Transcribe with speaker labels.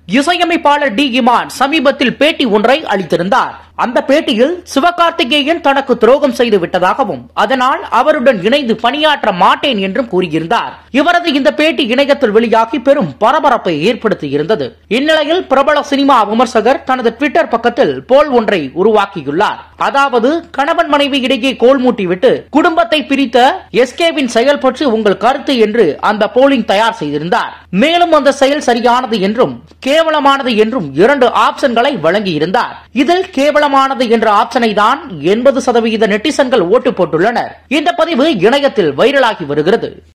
Speaker 1: இசையமைப்பாளர் டி இமான் சமீபத்தில் பேட்டி ஒன்றை அளித்திருந்தார் அந்த பேட்டியில் சிவகார்த்திகேயன் தனக்கு துரோகம் செய்து விட்டதாகவும் அதனால் அவருடன் இணைந்து பணியாற்ற மாட்டேன் என்றும் கூறியிருந்தார் இவரது இந்த பேட்டி இணையத்தில் வெளியாகி பெரும் பரபரப்பை ஏற்படுத்தியிருந்தது இந்நிலையில் பிரபல சினிமா விமர்சகர் தனது ட்விட்டர் பக்கத்தில் போல் ஒன்றை உருவாக்கியுள்ளார் அதாவது கணவன் மனைவி இடையே கோல் மூட்டிவிட்டு குடும்பத்தை பிரித்த எஸ்கேவின் செயல் பற்றி உங்கள் கருத்து என்று அந்த போலிங் தயார் செய்திருந்தார் மேலும் அந்த செயல் சரியானது என்றும் கேவலமானது என்றும் இரண்டு ஆப்ஷன்களை வழங்கியிருந்தார் இதில் கேவலமானது என்ற ஆப்ஷனை தான் எண்பது சதவிகித நெட்டிசன்கள் ஓட்டு போட்டுள்ளனர் இந்த பதிவு இணையத்தில் வைரலாகி வருகிறது